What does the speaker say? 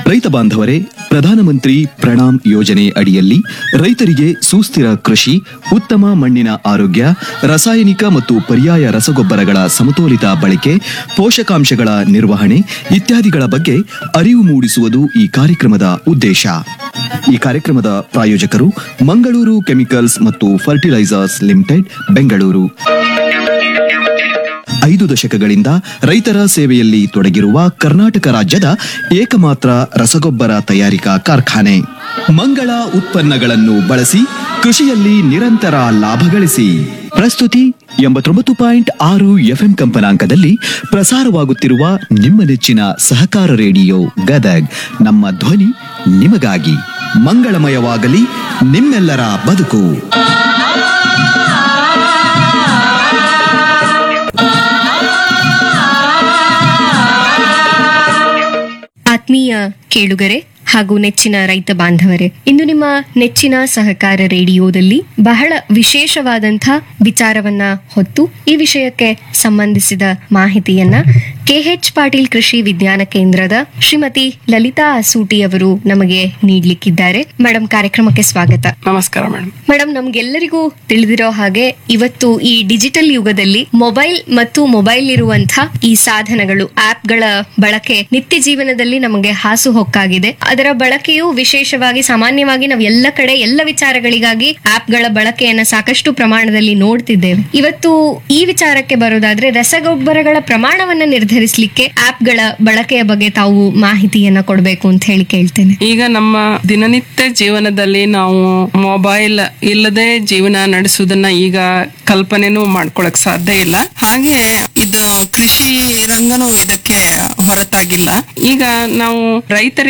ರೈತ ಬಾಂಧವರೇ ಪ್ರಧಾನಮಂತ್ರಿ ಪ್ರಣಾಮ್ ಯೋಜನೆ ಅಡಿಯಲ್ಲಿ ರೈತರಿಗೆ ಸುಸ್ಥಿರ ಕೃಷಿ ಉತ್ತಮ ಮಣ್ಣಿನ ಆರೋಗ್ಯ ರಾಸಾಯನಿಕ ಮತ್ತು ಪರ್ಯಾಯ ರಸಗೊಬ್ಬರಗಳ ಸಮತೋಲಿತ ಬಳಕೆ ಪೋಷಕಾಂಶಗಳ ನಿರ್ವಹಣೆ ಇತ್ಯಾದಿಗಳ ಬಗ್ಗೆ ಅರಿವು ಮೂಡಿಸುವುದು ಈ ಕಾರ್ಯಕ್ರಮದ ಉದ್ದೇಶ ಈ ಕಾರ್ಯಕ್ರಮದ ಪ್ರಾಯೋಜಕರು ಮಂಗಳೂರು ಕೆಮಿಕಲ್ಸ್ ಮತ್ತು ಫರ್ಟಿಲೈಸರ್ಸ್ ಲಿಮಿಟೆಡ್ ಬೆಂಗಳೂರು ಐದು ದಶಕಗಳಿಂದ ರೈತರ ಸೇವೆಯಲ್ಲಿ ತೊಡಗಿರುವ ಕರ್ನಾಟಕ ರಾಜ್ಯದ ಏಕಮಾತ್ರ ರಸಗೊಬ್ಬರ ತಯಾರಿಕಾ ಕಾರ್ಖಾನೆ ಮಂಗಳ ಉತ್ಪನ್ನಗಳನ್ನು ಬಳಸಿ ಕೃಷಿಯಲ್ಲಿ ನಿರಂತರ ಲಾಭ ಗಳಿಸಿ ಪ್ರಸ್ತುತಿ ಎಂಬತ್ತೊಂಬತ್ತು ಪಾಯಿಂಟ್ ಆರು ಎಫ್ಎಂ ಕಂಪನಾಂಕದಲ್ಲಿ ಪ್ರಸಾರವಾಗುತ್ತಿರುವ ನಿಮ್ಮ ನೆಚ್ಚಿನ ಸಹಕಾರ ರೇಡಿಯೋ ಗದಗ್ ನಮ್ಮ ಧ್ವನಿ ನಿಮಗಾಗಿ ಮಂಗಳಮಯವಾಗಲಿ ನಿಮ್ಮೆಲ್ಲರ ಬದುಕು ಆತ್ಮೀಯ ಕೇಳುಗರೆ ಹಾಗೂ ನೆಚ್ಚಿನ ರೈತ ಬಾಂಧವರೇ ಇಂದು ನಿಮ್ಮ ನೆಚ್ಚಿನ ಸಹಕಾರ ರೇಡಿಯೋದಲ್ಲಿ ಬಹಳ ವಿಶೇಷವಾದಂಥ ವಿಚಾರವನ್ನ ಹೊತ್ತು ಈ ವಿಷಯಕ್ಕೆ ಸಂಬಂಧಿಸಿದ ಮಾಹಿತಿಯನ್ನ ಕೆಎಚ್ ಪಾಟೀಲ್ ಕೃಷಿ ವಿಜ್ಞಾನ ಕೇಂದ್ರದ ಶ್ರೀಮತಿ ಲಲಿತಾ ಅಸೂಟಿ ಅವರು ನಮಗೆ ನೀಡಲಿಕ್ಕಿದ್ದಾರೆ ಮೇಡಮ್ ಕಾರ್ಯಕ್ರಮಕ್ಕೆ ಸ್ವಾಗತ ನಮಸ್ಕಾರ ಮೇಡಮ್ ಮೇಡಮ್ ನಮ್ಗೆಲ್ಲರಿಗೂ ತಿಳಿದಿರೋ ಹಾಗೆ ಇವತ್ತು ಈ ಡಿಜಿಟಲ್ ಯುಗದಲ್ಲಿ ಮೊಬೈಲ್ ಮತ್ತು ಮೊಬೈಲ್ ಇರುವಂತಹ ಈ ಸಾಧನಗಳು ಆಪ್ಗಳ ಬಳಕೆ ನಿತ್ಯ ಜೀವನದಲ್ಲಿ ನಮಗೆ ಹಾಸುಹೊಕ್ಕಾಗಿದೆ ಅದರ ಬಳಕೆಯು ವಿಶೇಷವಾಗಿ ಸಾಮಾನ್ಯವಾಗಿ ನಾವು ಎಲ್ಲ ಕಡೆ ಎಲ್ಲ ವಿಚಾರಗಳಿಗಾಗಿ ಆಪ್ಗಳ ಬಳಕೆಯನ್ನ ಸಾಕಷ್ಟು ಪ್ರಮಾಣದಲ್ಲಿ ನೋಡ್ತಿದ್ದೇವೆ ಇವತ್ತು ಈ ವಿಚಾರಕ್ಕೆ ಬರೋದಾದ್ರೆ ರಸಗೊಬ್ಬರಗಳ ಪ್ರಮಾಣವನ್ನ ನಿರ್ಧರಿಸಲಿಕ್ಕೆ ಆಪ್ಗಳ ಬಳಕೆಯ ಬಗ್ಗೆ ತಾವು ಮಾಹಿತಿಯನ್ನ ಕೊಡಬೇಕು ಅಂತ ಹೇಳಿ ಕೇಳ್ತೇನೆ ಈಗ ನಮ್ಮ ದಿನನಿತ್ಯ ಜೀವನದಲ್ಲಿ ನಾವು ಮೊಬೈಲ್ ಇಲ್ಲದೆ ಜೀವನ ನಡೆಸುವುದನ್ನ ಈಗ ಕಲ್ಪನೆನೂ ಮಾಡ್ಕೊಳಕ್ ಸಾಧ್ಯ ಇಲ್ಲ ಹಾಗೆ ಇದು ಕೃಷಿ ರಂಗನೂ ಇದಕ್ಕೆ ಹೊರತಾಗಿಲ್ಲ ಈಗ ನಾವು ರೈತರಿಗೆ